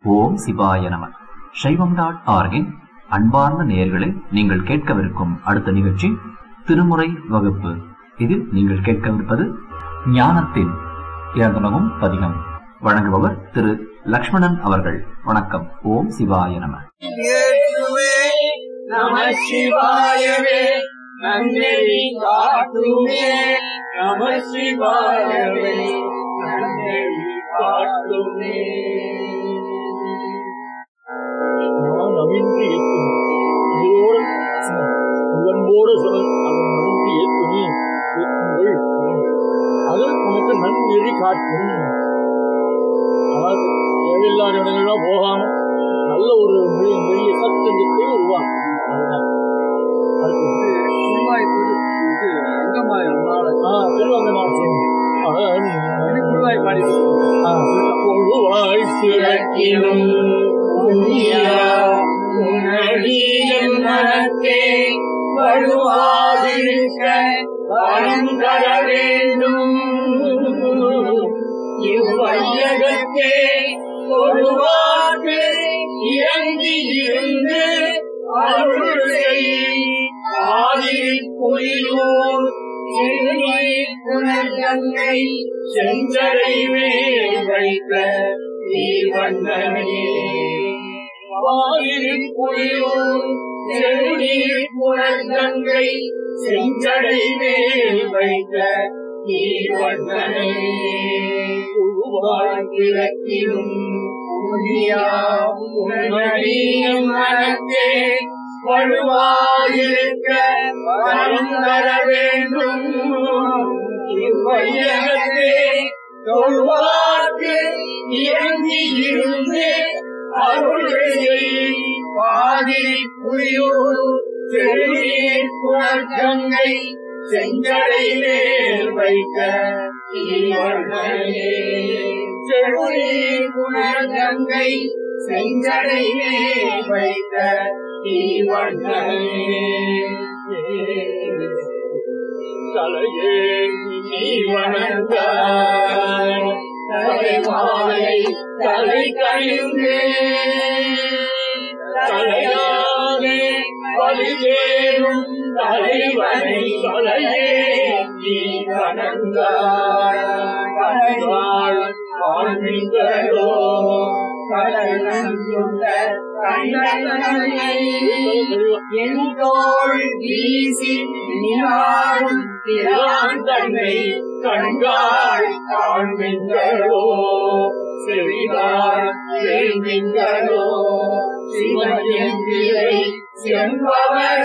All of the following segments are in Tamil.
ஓம் சிவாய நம சைவம் டாட் ஆர்கின் அன்பார்ந்த நேயர்களே நீங்கள் கேட்கவிருக்கும் அடுத்த நிகழ்ச்சி திருமுறை வகுப்பு இதில் நீங்கள் கேட்கவிருப்பது ஞானத்தின் இரண்டனவும் பதிகம் வழங்குபவர் திரு லக்ஷ்மணன் அவர்கள் வணக்கம் ஓம் சிவாய நம ஏற்றுமே நம சிவாயவே நன்னெறி காட்டுமே நம சிவாயவே நன்னெறி காட்டுமே நான் அவிழ்ந்து ஏற்றும் இதோடு உடம்போடு சிலர் அதன் அவிழ்ந்து ஏற்றுமே ஏற்றுங்கள் அது உனக்கு நன்னெறி காட்டும் அதாவது தேவையில்லாத இடங்கள்லாம் போகாம நல்ல ஒரு நெறிய நெறிய சத்தங்கத்தை உருவாக்கும் அதுதான் அதுக்கு வந்து குருவாய்ப்பு இது அங்கமாயிருந்தால ஆ, திருவங்கநாதன் இது குருவாய் பாடி பொழுவாய் பிறக்கிலும் புண்ணியா உன்னடியின் மனத்தே வழுவாதிருக்க வரம் தர வேண்டும் இவ்வையகத்தே ஒருவாக்கு இறங்கி இருந்து அருள் செய் ஆதி புலியூர் திருநீர் புனர்கங்கை செஞ்சடை மேல் வைத்த தீவண்ணனே வாயில் புலியூர் திருநீர் புனர்கங்கை செஞ்சடை மேல் வைத்த தீவண்ணனே வாழ்கிறக்கிலும் உன்னியம் மனத்தே வலுவாயிருக்க வரம் தர வேண்டும் இவ்வையகத்தே தொழுவார்க்கு இறங்கி இருந்து அருளை பாதி புரியூர் செழுநீர் புனர்கங்கை செஞ்சடை மேல் வைக்க தீவர்களே செழுநீர் புனர்கங்கை செஞ்சடை மேல் வைக்க தீவர்களே தலையே நீ வணங்காய் தலைவாழை தலை கழிந்தே தலையானே பலிதேறும் தலைவனை தலையே நீ வணங்காய் கலைவாழ் வாழ்விங்களோ கடல் நஞ்சுண்ட கண்டனை என் தோள் வீசி நிலாரும் திரான் தன்னை கண்காள் காண்பிங்களோ செவிகாள் கேள்விங்களோ சிவனின் பிழை செம்பவர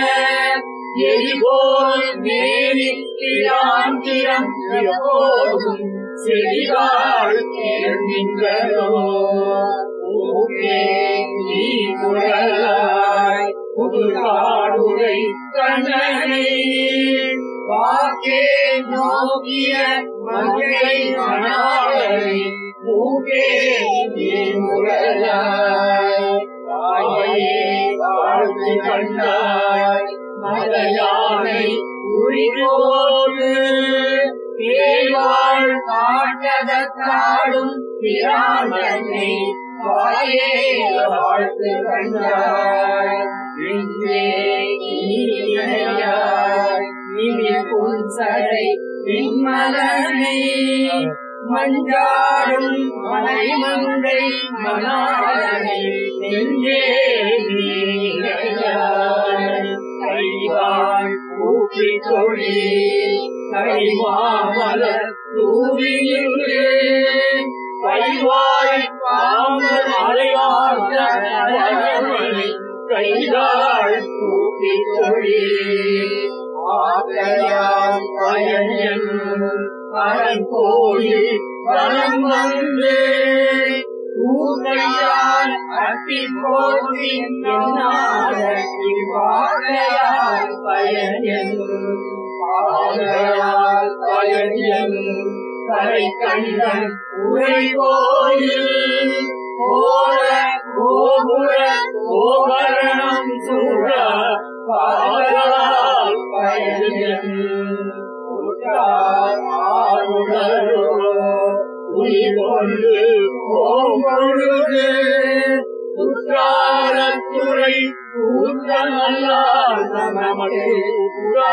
எரிபோல் மேலிக்கிறான் திறம் எப்போதும் செவிகாள் கேள்விங்களோ ஊரே நீ குரலாய் புதுகாடுரை கண்ணனை வாக்கே நோக்கிய மங்கை மணாளனை மூக்கே நீ முரலாய் தாயே வாழ்த்து கண்டாய் மலையானை உரிதோடு தேவாள் காட்டதற்காடும் பிராமணனை வாயே வாழ்த்து கண்டாய் இன்றே நீயாய் இனி புன்சடை பின்மலனை மஞ்சாடும் மலை மங்கை மணாளனை நெஞ்சே நீயாய் கைவாள் ஊற்றி தொழி கைமாமலர் தூவியிலே கைவாய் பாம்பர் அலையாற்ற அழகமணி கைதாள் கூட்டி தொழி ஆகையால் பயன் அரண் கோயில் வனம் வந்து ஊரையால் அட்டி போற்றி வாழையால் பயன் ஆகையால் பயன் கரை கண்டன் உரை கோயில் கோர கோபுர கோபரணம் சூழ பாலால் பயன் ஆளுடரோ உயிர் கொண்டு போம் பொழுது முத்தன் அல்லால் நமக்கு புறா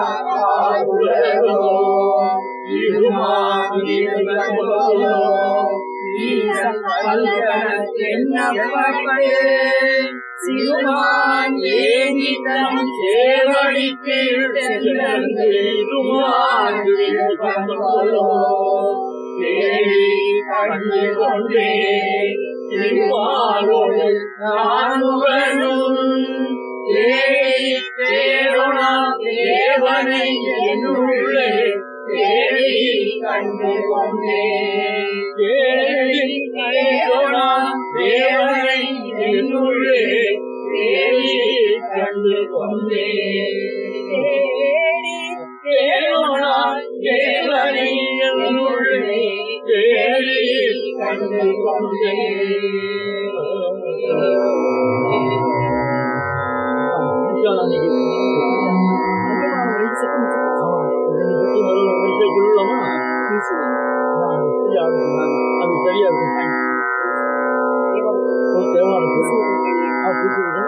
உலகோ இருமா இருமோ ஈசன் பல்கனத்தென்னப்பட்டு சிறுமான் ஏனிதம் சேவடிக்கு சென்று இருமான் தேடி கண்டு கொண்டே திருமாலோடு நானுவனும் தேடி தேருணா தேவனை என்னுள்ளே தேடி கண்டு கொண்டே தேடி தேருணா தேவனை என்னுள்ளே தேடி கண்டு கொண்டே தேடி தேருணா தேவனை என்னுள்ளே தேடி கண்டு கொண்டே அது சரியா இருக்கும் ஒரு தேவாரம் சொல்லு. ஆ, புரியுது.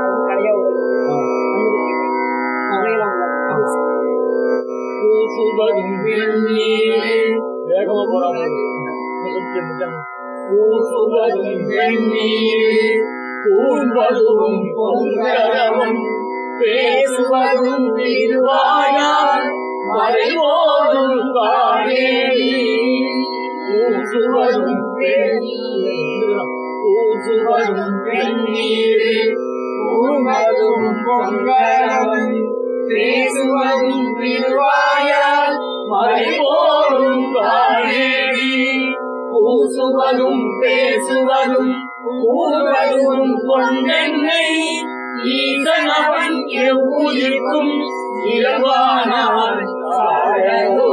பூசுவதும் வெந்நீரே. வேகமா போறாங்க கொஞ்சம் நிதானம். பூசுவதும் வெந்நீரே, பூண்பதும் பொங்கலவும் பேசுவதும் திருவாயார் மறைவோதும் காணேரி பூசுவதும் வெந்நீரே, பூசுவதும் வெந்நீரே, பூண்பதும் பொங்கலவும் பேசுவதும் திருவாயால் மறைவோரும் காணேடி பூசுவதும் பேசுவதும் கூறுவதும் கொண்டென்னை ஈசனவன் எவ்வுயிர்க்கும் இலவானான் சாழலோ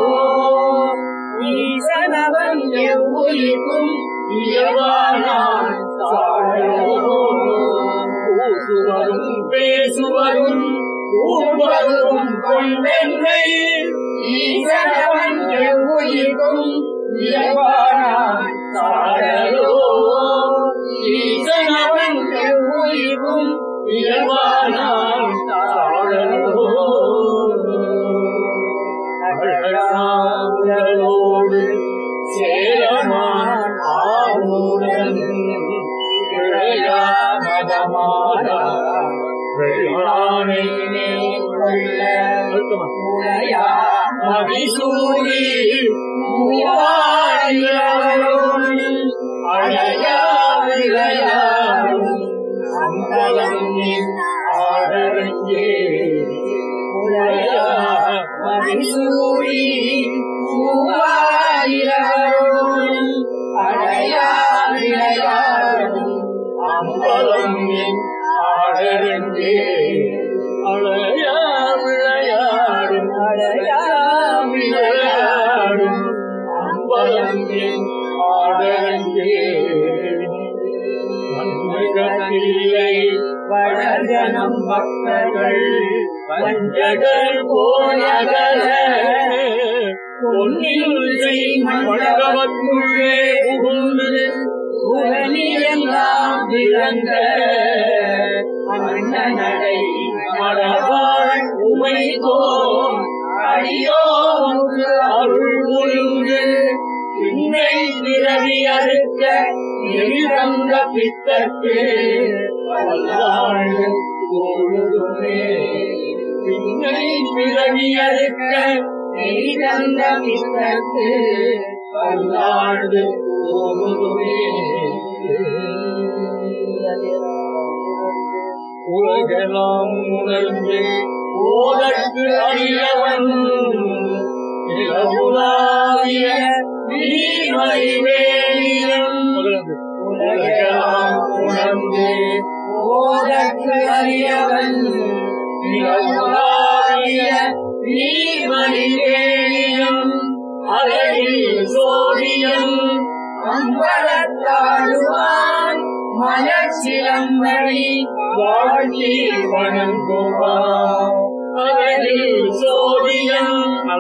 ஈசனவன் எவ்வுயிர்க்கும் இலவானான் சாழலோ பூசுவதும் பேசுவதும் கூறுவதும் கொண்டென்னை ஈசனவன் எவ்வுயிர்க்கும் இலவானான் சாழலோ ஈசனவன் எவ்வுயிர்க்கும் இலவானான் சாழலோ அழகாங்களோடு சேரமான் ஆவுடன் இளையாமதமாதா வெள்ளானை கொள்ள முளையா மதிசூடி மூவாயிரவரோடு அழையா விளையாடும் அம்பலம் நின் ஆடரங்கே முளையா மதிசூடி மூவாயிரவரோடு அழையா விளையாடும் அம்பலம் நின் ஆடரங்கே அழையா விளையாடும் அழையா விளையாடும் அம்பலம் என் ஆடரங்கே நன்மைகளில்லை வளர்கனம் பக்தர்கள் வஞ்சகர் போனகல பொன்னில் மண்டபத்துள்ளே புகுந்து புகனியெல்லாம் விளங்க அண்ணனடை மடவாள் உமை தோம் அடியோமுக்கு அருள் ஒழுங்கு பின்னை பிறவி அறுக்க எழிலந்த பித்தற்கு பல்லாள் பொழுதுமே பின்னை பிறவி அறுக்க எழிலந்த பித்தற்கு பல்லாண்டு உலகெல்லாம் உணர்ந்து ஓதற்கு அறியவன் நிலவுலாவிய நீர்மை வேலியன் உலகெல்லாம் உணர்ந்து ஓதற்கு அறியவன் நிலவுலாவிய நீர்மணி வேலியன் அழகில் சோழியன் அம்பலத்தாடுவான் மலர்ச்சிலம்படி வாழ்த்தி வணங்குவான் அழகில் சோழியன்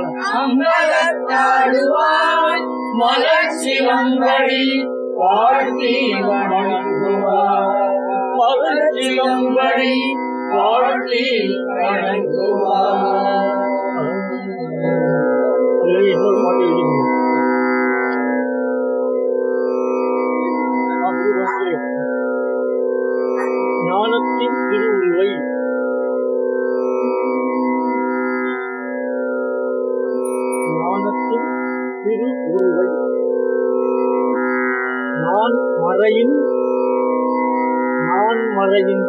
அம்பலத்தாடுவான் மலர்ச்சிலம்படி வாழ்த்தி வணங்குவான் மலர்ச்சிலம்படி வாழ்த்தி வணங்குவார் அதுல இன்னொரு பாட்டு எழுதிக்கணும் அப்படி வந்து ஞானத்தின் திருவுருவை ஞானத்தின் திருவுருவை நான் மறையின் நான் மறையின்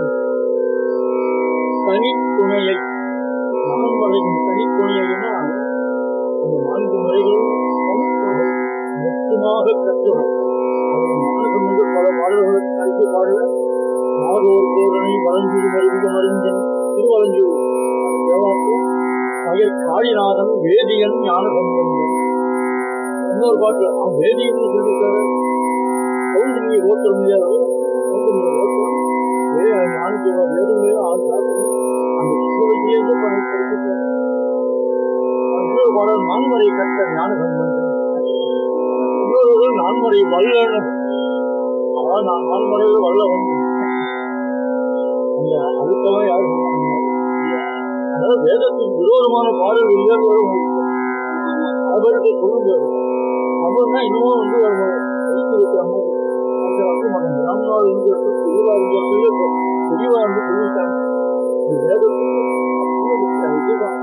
தனித்துணையை நான் மறையின் தனித்துணையைனா அந்த நான்கு முறைகளும் மொத்தமாக கற்றவர் அவர் ஞானம் என்று பல பாடல்களுக்கு கல்வி பாடல நாகோர் கோதனை வழங்கிடு மருவிக மருந்தன் திருவலஞ்சூர் தேவாக்கு மகர் காளிநாதன் வேதியன் ஞானசம்பந்தன் இன்னொரு பாட்டு அவன் வேதியன் சொல்லியிருக்காரு கௌண்டமியை ஓட்ட முடியாது கௌண்டமியை ஓட்டலாம் வே ஞானத்தை வேறுமே ஆள் காட்டணும் அந்த சிவஜியிலிருந்து பயன்படுத்திட்டார் இன்னொரு பாடல் நான்மறை கட்ட ஞான சம்பந்தம் இன்னொரு நான்மறை வல்லன் அதான் நான் நான்மறையில் வல்ல வந்து அந்த அடுத்தவன் யார் சொன்னாங்க அதாவது வேதத்தின் விரோதமான பாடல் இல்லைன்னு அவருக்கு சொல்லுங்க நம்மனா இன்னமும் வந்து அவங்க எழுதி வைக்கிற மாதிரி அந்த வந்து நம்ம ராம்நாள் இருந்து தெளிவா இருந்த தெளிவா வந்து சொல்லிட்டாங்க இது வேதத்துக்கு இதுதான்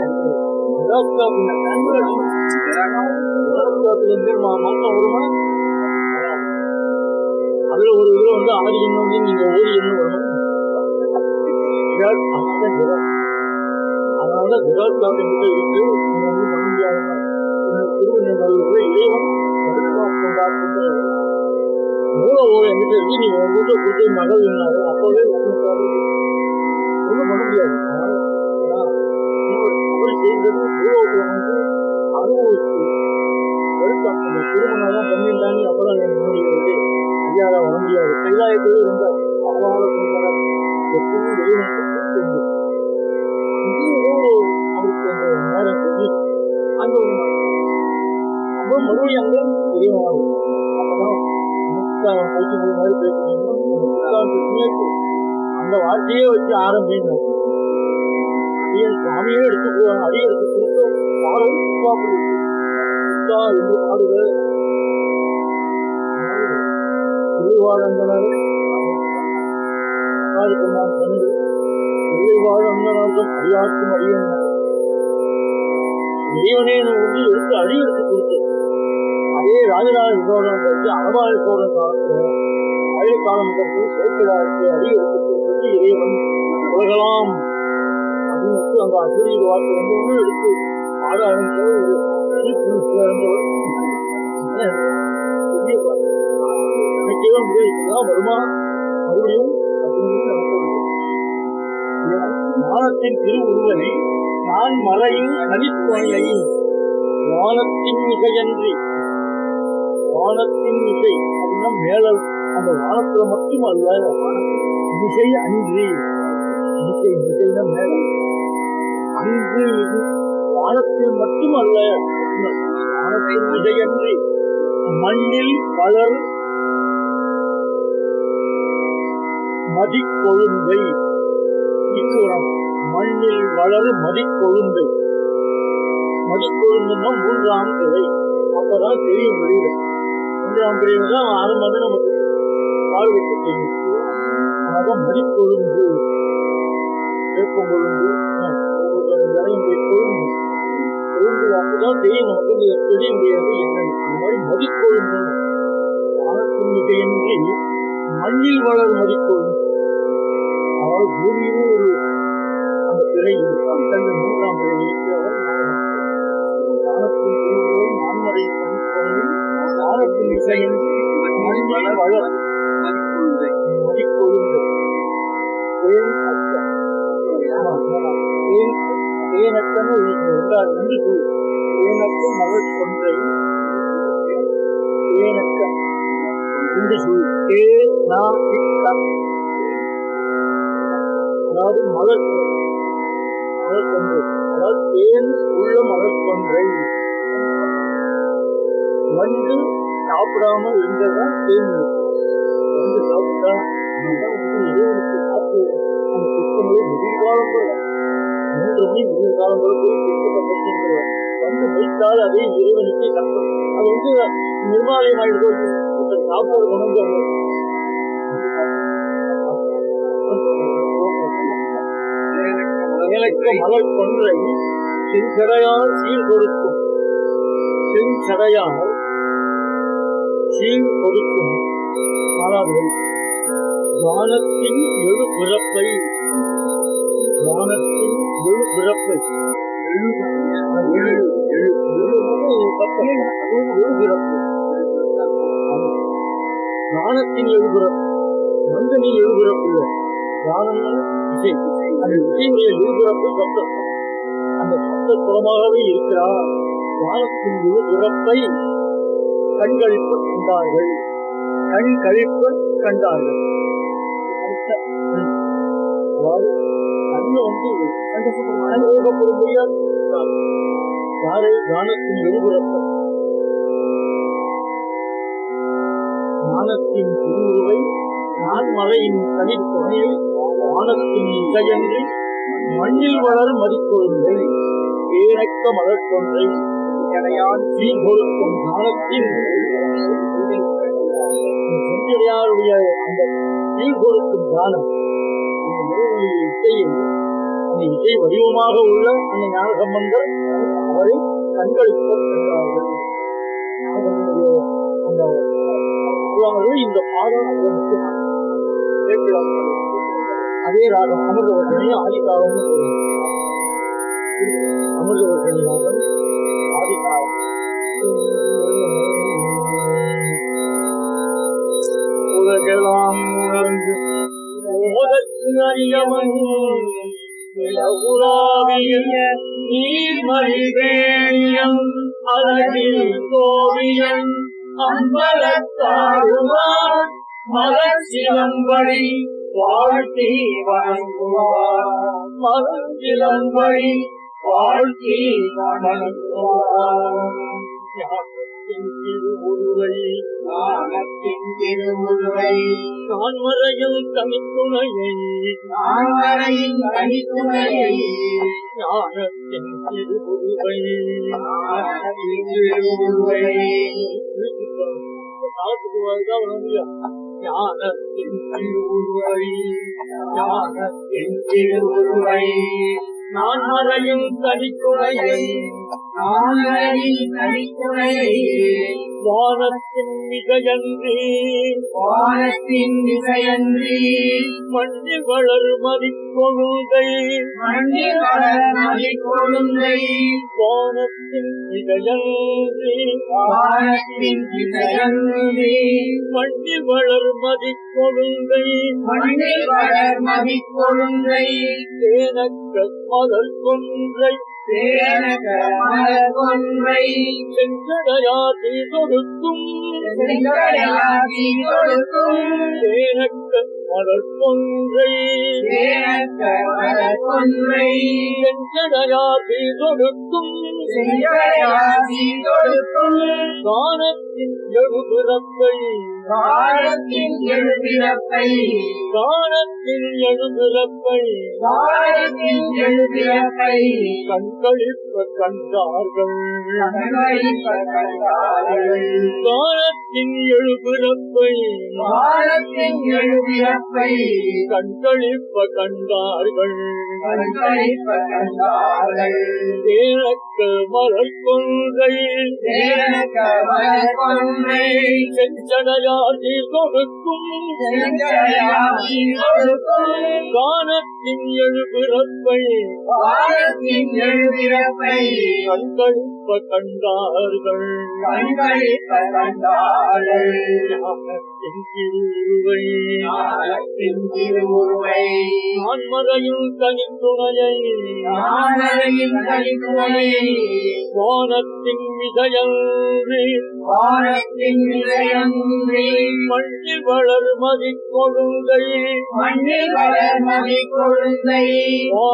மாற்றம் வருமா அதுல ஒரு இதுல வந்து ஆடி என்ன வந்து நீங்க ஓடி என்ன வரணும் அதனால விராட் காப்பி இருக்கு நீங்க ஒன்றும் பண்ண முடியாது திருவண்ணாமலை இறைவன் கொண்டாடுகின்ற மூல ஓலை எங்கிட்ட இருக்கு நீங்க உங்ககிட்ட கொடுத்து நகல் என்னாரு அப்பவே ஒன்றும் பண்ண முடியாது அவள் செய்தது பூலோகத்துல வந்து அனுபவிச்சு வெறுப்பான் அந்த திருமணம் தான் பண்ணியிருந்தாங்க அப்பதான் எனக்கு முடியாது ஐயால வர முடியாது கைலாயத்தோடு இருந்தார் அவனால சொன்னார் எப்பவும் வெளிநாட்டு இங்கேயும் அவருக்கு அந்த நேரம் சொல்லி அங்க ஒரு அப்புறம் மறுபடியும் அங்க பெரியவனாக அப்பதான் முக்காவன் பைக்கு மாதிரி பேசுறீங்க அந்த முக்காவன் அந்த வார்த்தையே வச்சு ஆரம்பிங்க அடியன் சுவாமியே எடுத்து போவாங்க அடி எடுத்து கொடுத்து பாடல் உருவாக்குது உத்தா என்று பாடுக திருவாழந்தனர் நான் கண்டு திருவாழந்தனர்கள் அடியாக்கும் அடியன் இறைவனே வந்து எடுத்து அடி எடுத்து கொடுத்து அதே ராஜராஜ சோழன் கழிச்சு அனபாய சோழன் காலத்துல ஆயுள் காலம் கழிச்சு சேக்கிடாருக்கு அடி எடுத்து கொடுத்து இறைவன் உலகலாம் அப்படின்னு வச்சு அந்த ஆசிரியர் வார்த்தை வந்து ஒன்றும் எடுத்து ஆட ஆரம்பிச்ச ஒரு நினைக்கவே முடியாது வருமா மறுபடியும் ஞானத்தின் திருவுருவனை நான் மலையின் தனித்துணையை வானத்தின் மிகையன்றி வானத்தின் மிகை அப்படின்னா மேல அந்த வானத்துல மட்டும் அல்ல மிகை அன்றி மிகை மிகைனா மேல அன்று இது வானத்தில் மட்டுமல்ல வானத்தில் மிகையன்றி மண்ணில் வளர் மதிக்கொழுந்தை இக்குறம் மண்ணில் வளர் மதிக்கொழுந்தை மதிக்கொழுந்துன்னா மூன்றாம் பிறை அப்பதான் தெரியும் வெளியில மூன்றாம் பிறையில தான் ஆரம்பமே நமக்கு பார்வைக்கு தெரியும் அதான் மதிக்கொழுந்து வேப்பம் கொழுந்து இலையுடைய கொழுந்து கொழுந்து அப்பதான் தெரியும் நமக்கு இந்த செடியுடைய என்னன்னு அந்த மாதிரி மதிக்கொழுந்து வானத்தின் மிகையின்றி மண்ணில் வளர் மதிக்கொழுந்து அதாவது பூமியிலே ஒரு அந்த பிறை அந்த மூன்றாம் பிறை இருக்கிறவர் வானத்தின் திருவுருவை நான்மறை தனிப்பொழுது வானத்தின் இசையின் மண்ணில் வளர் மதிக்கொழுந்து தேன் அச்சம் தேன் தேனத்தன என்றால் என்று சொல் தேனத்த மலர் கொன்றை தேனக்க என்று சொல் தே நா இக்கம் அதாவது மலர் மலர் கொன்றை அதாவது தேன் உள்ள மலர் கொன்றை வந்து சாப்பிடாம இருந்ததான் தேன் வந்து சாப்பிட்டா இறைவனுக்கு காத்து அந்த சுத்தமுள்ள போய் விடிகாலம் போல மூன்று மணி விடிகாலம் போல போய் கேட்கப்பட்டிருக்கிறார் வந்து வைத்தால் அதே இறைவனுக்கு கஷ்டம் அது வந்து நிர்மாலயம் ஆயிடுது சாப்பாடு கொண்டு வந்து எனக்கு மலர் கொன்றை செஞ்சடையார் சீர் கொடுக்கும் செஞ்சடையார் சீர் கொடுக்கும் நாலாவது வானத்தின் எழு பிறப்பை வானத்தின் எழு பிறப்பை எழு எழு எழு எழு கப்பல். எழு பிறப்பு ஆமா. வானத்தின் எழு பிறப்பு மனிதனின் எழு பிறப்பு இல்லை வானம் இசை அந்த இசையுடைய எழு பிறப்பு சப்தம் அந்த சப்த புறமாகவே இருக்கிறார் வானத்தின் எழு பிறப்பை கண்களிப்பு கண்டார்கள் கண் கழிப்பு கண்டார்கள் ம். அதாவது கண்ணு வந்து அனுபவப்படும் முடியாது யாரை ஞானத்தின் எழுபுறப்ப ஞானத்தின் திருவுருவை நான் மலையின் தனித்துணையை வானத்தின் இசையன்றி மண்ணில் வளர் மதிக்கொள்ளுங்கள் ஏனக்க மலர் கொன்றை எடையான் சீர் கொடுக்கும் ஞானத்தின் செஞ்சடையாருடைய அந்த சீர் கொடுக்கும் ஞானம் அந்த இறைவனுடைய இசையை அந்த இசை வடிவமாக உள்ள அந்த ஞான சம்பந்தர் அவரை கண்களிக்க கண்டார்கள் ஞானசம்பந்தருடைய அந்த அருளாளர்கள் இந்த பாடம் மிக முக்கியமானது. கேட்கலாம். அதே ராகம் அமிர்தவர்ஷனி ஆதிகாலம் அமிர்தவர்ஷனி ராகம் ஆதிகாலம் உலகெல்லாம் உணர்ந்து மோதற்கு அறியவன் உலாவிய நீர்மறிவேயம் அழகில் கோவியன் அம்பலத்தாருவார் மலர் சிலம்படி வாழ்த்தி வணங்குவார் மலர் சிலம்படி வாழ்த்தி வணங்குவார் ஞானத்தின் திருவுருவை ஞானத்தின் திருவுருவை காண்மறையும் தனித்துணையை நான்மறையின் தனித்துணையை ஞானத்தின் திருவுருவை ஞானத்தின் திருவுருவை காலத்துக்கு வருதான் வர முடியும் ஞானத்தின் திருவுருவை ஞானத்தின் என் திருவுருவை நான் மறையும் தனித்துணையை நான்மறையின் தனித்துணையை வானத்தின் மிகையன்றி வானத்தின் திசையன்றி மண்ணில் வளர் மதிக்கொழுதை மண்ணில் வளர் மதி கொழுந்தை வானத்தின் மிகையன்றி வானத்தின் திசையன்றி மண்ணில் வளர் மதிக்கொழுதை மண்ணில் வளர் மதி கொழுந்தை தேனக்க மலர் கொன்றை தேனக மலர் கொன்றை செஞ்சடையாதி தொடுக்கும் செங்கடலாதி கொடுக்கும் தேனக்க மலர் கொன்றை தேனக மலர் கொன்றை செஞ்சடையாதி தொடுக்கும் செங்கடலாதி கொடுக்கும் கானத்தின் எழுபிறப்பை காலத்தின் எழுபிறப்பை கானத்தின் எழுபிறப்பை காலத்தின் எழுபிறப்பை கண்களிப்ப கண்டார்கள் கண்களிப்ப கண்டார்கள் கானத்தின் எழுபிறப்பை காலத்தின் எழுபிறப்பை கண்களிப்ப கண்டார்கள் கண்களிப்ப கண்டார்கள் தேனக்க மலர் கொன்றை தேனக மலர் கொன்றை செஞ்சடையாதி கொடுக்கும் செங்கடலாதி கொடுக்கும் கானத்தின் எழுபிறப்பை காலத்தின் எழுபிறப்பை கண்களிப்ப கண்டார்கள் கண்களிப்ப கண்டார்கள் ஞானத்தின் திருவுருவை ஞானத்தின் திருவுருவை ஆன்மறையும் தனித்துணையை ஞானரையின் தனித்துணையை வானத்தின் மிகையன்றி வானத்தின் நிலையன்றி மண்ணில் வளர் மதிக்கொழுங்கை மண்ணில் வளர் மதி கொழுந்தை வானத்தின்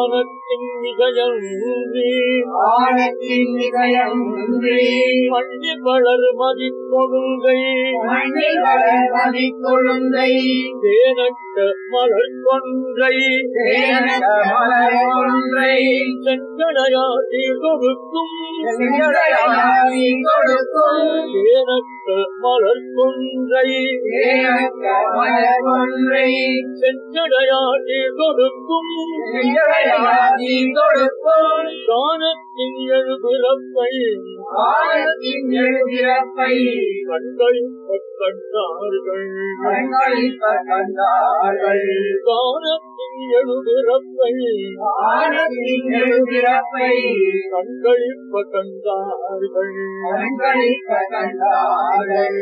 ஆனத்தின் மிகையன்றி ஆனத்தின் மிகயம் இன்றி மண்டி வளர் மதிக்கொழுங்கை மண்ணில் வளர் மதிக்கொழுந்தை தேனட்ட மலர் கொன்றை தேனக மலர் ஒன்றை செங்கடையாடி கொடுக்கும் செங்கடையாடி கொடுக்கும் தேனட்ட மலர் கொன்றை தேனக மலர் ஒன்றை செங்கடையாடி கொடுக்கும் செங்கடையாடி கொடுக்கும் தானத்தின் எழுபிறப்பை ஆனத்தின் எழுபிறப்பை கண்களிப்ப கண்டார்கள் கண்களிப்ப கண்டார்கள் தானத்தின் எழுபிறப்பை ஆனத்தின் எழுபிறப்பை கண்களிப்ப கண்டார்கள் கண்களிப்ப கண்டார்கள்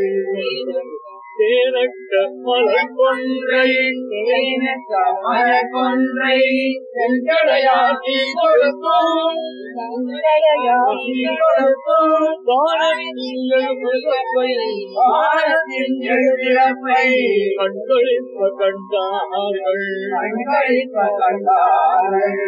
தேனட்ட மலர் கொன்றை தேனக மலர் ஒன்றை செங்கடையாடி கொடுக்கும் செங்கடையாடி கொடுக்கும் தானத்தின் எழுபிறப்பை ஆனத்தின் எழுபிறப்பை கண்களிப்ப கண்டார்கள் கண்களிப்ப கண்டார்கள்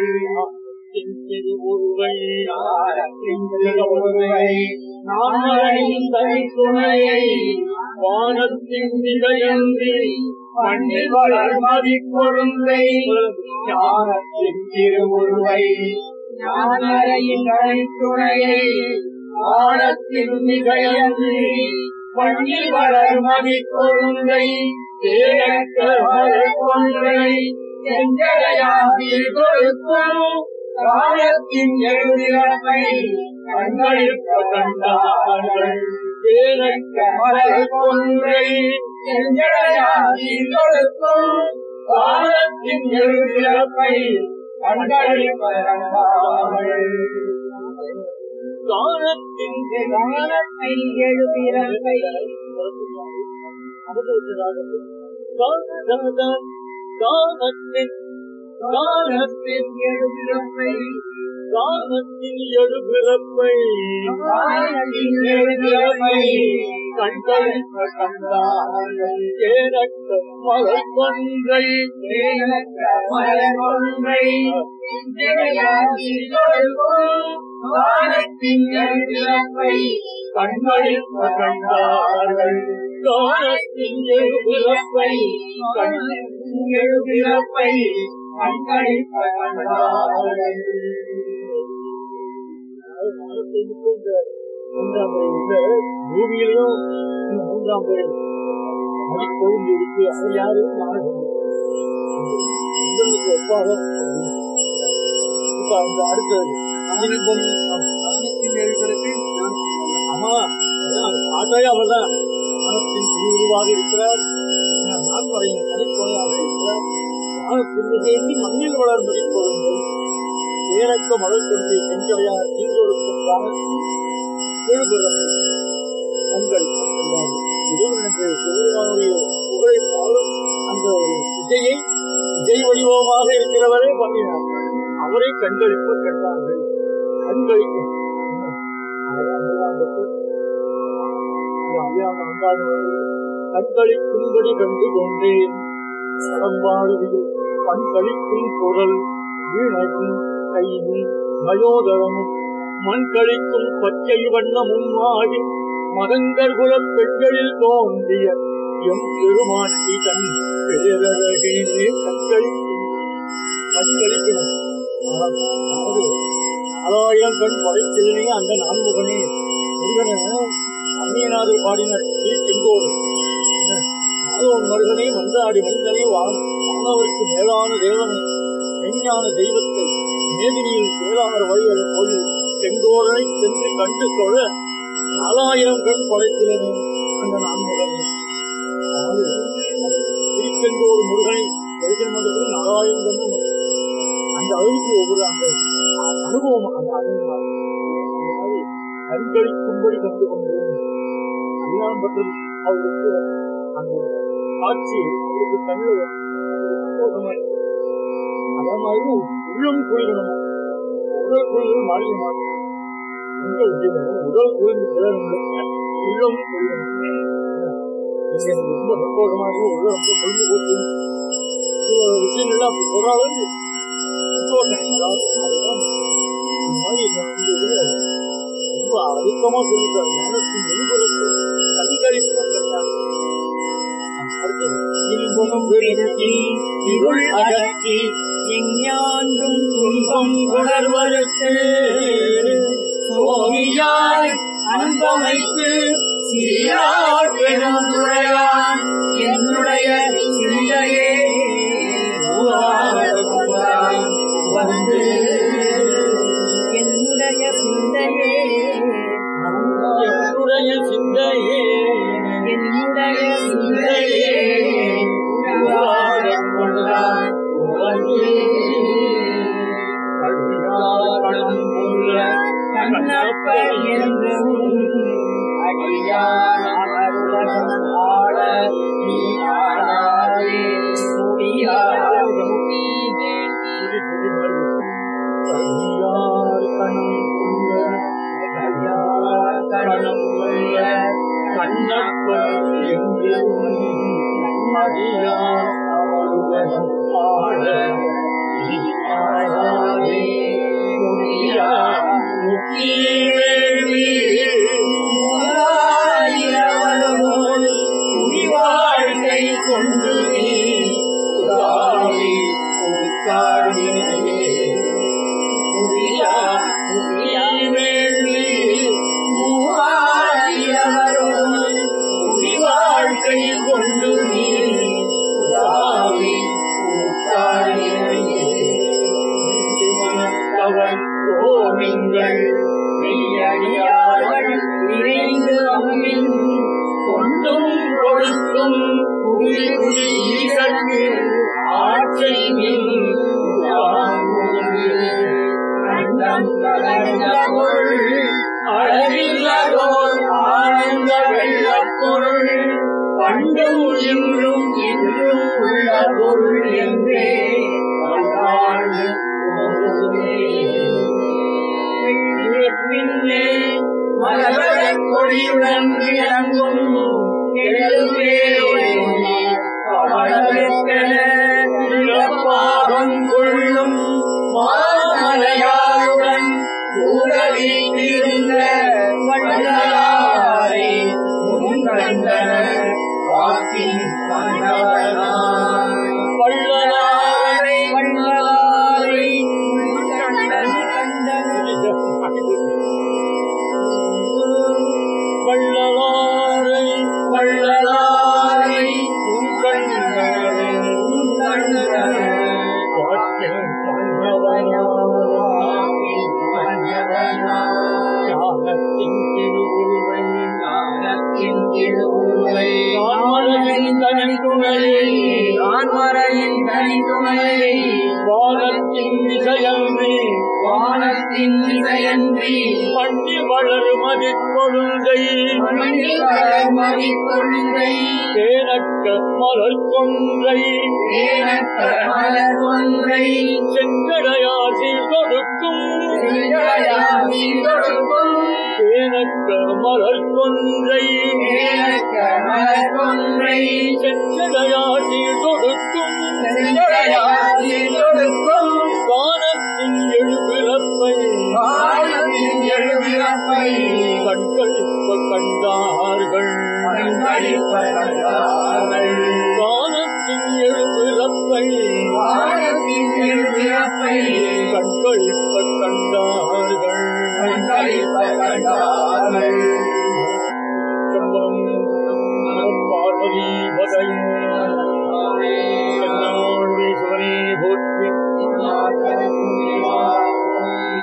திருவுருவை ஆனத்தின் திருவுருவை நாமரையின் துணையை வானத்தின் மிகையன்றி மண்ணில் வளர் மதிக்கொழுந்தை ஞானத்தின் திருவுருவை ஞானரையின் துணையை ஆனத்தின் மிகையன்றி மண்ணில் வளர் மதிக்கொழுந்தை தேனக்க மலர் கொன்றை செஞ்சடையாவில் கொடுக்கும் காலத்தின் எழுதிறப்பை கண்களிப்ப கண்டார்கள் தேனக்க மலர் கொன்றை செஞ்சடையாவில் கொடுக்கும் காலத்தின் எழுதிறப்பை கண்களிப்ப கண்டார்கள் தானத்தின் காலத்தை எழுதிறப்பை தானத்தின் காலத்தின் எழுதிறப்பை தானத்தின் எழுபிறப்பை காலத்தின் எழுதிறப்பை கண்களிப்ப கண்டார்கள் கேரட்ட மலர் கொன்றை தேனக்க மலர் ஒன்றை செஞ்சடையாவில் கொடுக்கும் காலத்தின் எழுதிறப்பை கண்களிப்ப கண்டார்கள் தானத்தின் எழுபிறப்பை கண்களின் எழுதிறப்பை கண்களிப்ப கண்டார்கள் மூன்றாம் முறை இந்த பூமியிலும் இந்த மூன்றாம் முறை மடிக்கொழுந்து இருக்கு அவர் யாரு உங்களுக்கு ஒப்பாக இப்ப அந்த அடுத்தது ஆதிபம் காலத்தின் எழுதிறப்பை ஆமா அதான் ஆட்டாயே அவர்தான் ஞானத்தின் திருவுருவாக இருக்கிறார் நான்மறையின் தனித்துணையாக இருக்கிறார் ஞானத்தின் மிகையின்றி மண்ணில் வளர்ந்ததை கொள்ளுங்கள் ஏறக்க மலர் கொண்டு செஞ்சவையாக தீங்கொடுக்கும் காலத்தில் எழுபுறப்பு கண்கள் எல்லாரும் இறைவனுடைய சிவருமானுடைய புகழை பாடும் அந்த ஒரு விஜயை விஜய் வடிவமாக இருக்கிறவரே பண்ணினார் அவரை கண்களிப்பு கண்டார்கள் கண்களிக்கும் கண்களிக்கும்படி கண்டு கொண்டேன் கடம்பாடுவில் கண்களிக்கும் குரல் வீணையும் கையும் மயோதரமும் மண் கழிக்கும் பச்சை வண்ணமும் ஆடி மதங்கர் குலப் பெண்களில் தோன்றிய எம் பெருமாட்டி தன் பேரழகே கண்களிக்கும் கண்களிக்கணும் அதாவது ஆறாயிரம் கண் படைத்ததனே அந்த நான்முகனே முருகன அந்நியநாதர் பாடினர் ஸ்ரீ செங்கோடு மாதவன் மருகனை மன்றாடி மனிதனை வானவருக்கு மேலான தேவனை மெஞ்ஞான தெய்வத்தை மேதினியில் சேதார வழிகள் கோயில் செங்கோடனை சென்று கண்டு தொழ நாலாயிரம் கண் படைத்ததனே அந்த நான்முகனே அதாவது திருச்செங்கோடு முருகனை தரிசனம் பண்றதுக்கு நாலாயிரம் கண்ணு அந்த அளவுக்கு ஒவ்வொரு அந்த அனுபவம் அந்த அனுபவம் அந்த மாதிரி கண்களிக்கும்படி கண்டு கொண்டேன் கல்யாணம் பற்றி அவருக்கு அந்த காட்சி அவருக்கு கண்ணில் சந்தோஷமா இருக்கு அதே மாதிரி உள்ளம் குளிரணும் உடல் குளிர் மாறிய மாட்டேன் உங்கள் உடல் குளிர்ந்து கிளறுங்க உள்ளம் குளிரணும் எனக்கு ரொம்ப சந்தோஷமா இருக்கு உள்ள ரொம்ப குளிர்ந்து போச்சு சில விஷயங்கள்லாம் அப்படி சொல்ற அளவுக்கு சந்தோஷம் கொண்டார் அதுதான் இந்த மாதிரி இந்த இதுல ரொம்ப அழுத்தமா சொல்லிட்டார் ஞானத்தின் வெளிப்புறத்தை கண்களிப்பும் கண்டார் அடுத்தது இன்பமும் விருத்தி இருள் அகற்றி விஞ்ஞாண்டும் துன்பம் உணர்வதற்கு சோமியாய் அன்பமைத்து சிறியார் பெரும் உடையான் என்னுடைய சிந்தையே உருவாகக் கொண்டான். வந்து என்னுடைய சிந்தையே என்னுடைய சிந்தையே என்னுடைய சிந்தையே உருவாகக் கொண்டான். வந்து கல்வியாளம் உள்ள கண்ணப்பர் என்றும் அடியான் அருளகம் ஆள நீ ஆளாதே முடியாத முடிவே கல்வியார் கணம் கொண்ட கல்யாண கணம் உள்ள கண்ணப்பர் என்று அடியார் அவருடன் ஆட ஆளாதே முடியாத முக்கியவேள்வி மூவாயிரவரோடு குடிவாழ்க்கை கொண்டு நீ உதாரி உட்கார்ந்தே முடியா முடியாவேள்வி மூவாயிரவரோடு குடிவாழ்க்கை கொண்டு நீ உதாரி உட்கார்ந்தே ஓமிங்கள் மெய்யடியார்கள் நிறைந்து அம்மின் கொண்டும் கொடுக்கும் குடி குடி ஈசற்கு ஆட்சை நின் அண்டம் கலந்த பொருள் அளவில்லதோர் ஆனந்த வெள்ளப் பொருள் பண்டும் இன்றும் இன்றும் உள்ள பொருள் என்றே வாழ்வாழ்வு பின்னே மலரக் கொடியுடன் விளங்கும் பாகம் கொள்ளும் மாமலையாருடன் கூட வீட்டிருந்த வள்ளலாரை முன்கண்டன வாக்கின் கண்டவனாய் வள்ளலாரை வள்ளலாரை முன்கண்டன் கண்டன வள்ளலாரை வள்ளலாரை உங்கண்ணரை முன்கண்டன வாக்கில் கண்டவனாய் ஞானத்தின் திருவுருவை ஞானத்தின் திருவுருவை நாமரையின் தனித்துணையை நான் மறையின் தனித்துணையை வானத்தின் விசையன்றி வானத்தின் திசையன்றி பண்ணி வளரும் அதிர்கொழுந்தை மண்ணில் வளர்மதி கொள்கை தேனக்க மலர் கொன்றை ஏனற்ற மலர் ஒன்றை செங்கடையாசி கொடுக்கும் சிந்தையாசி கொடுக்கும் தேனக்க மலர் கொன்றை ஏனற்ற மலர் ஒன்றை செங்கடையாசி கொடுக்கும் சிந்தையாசி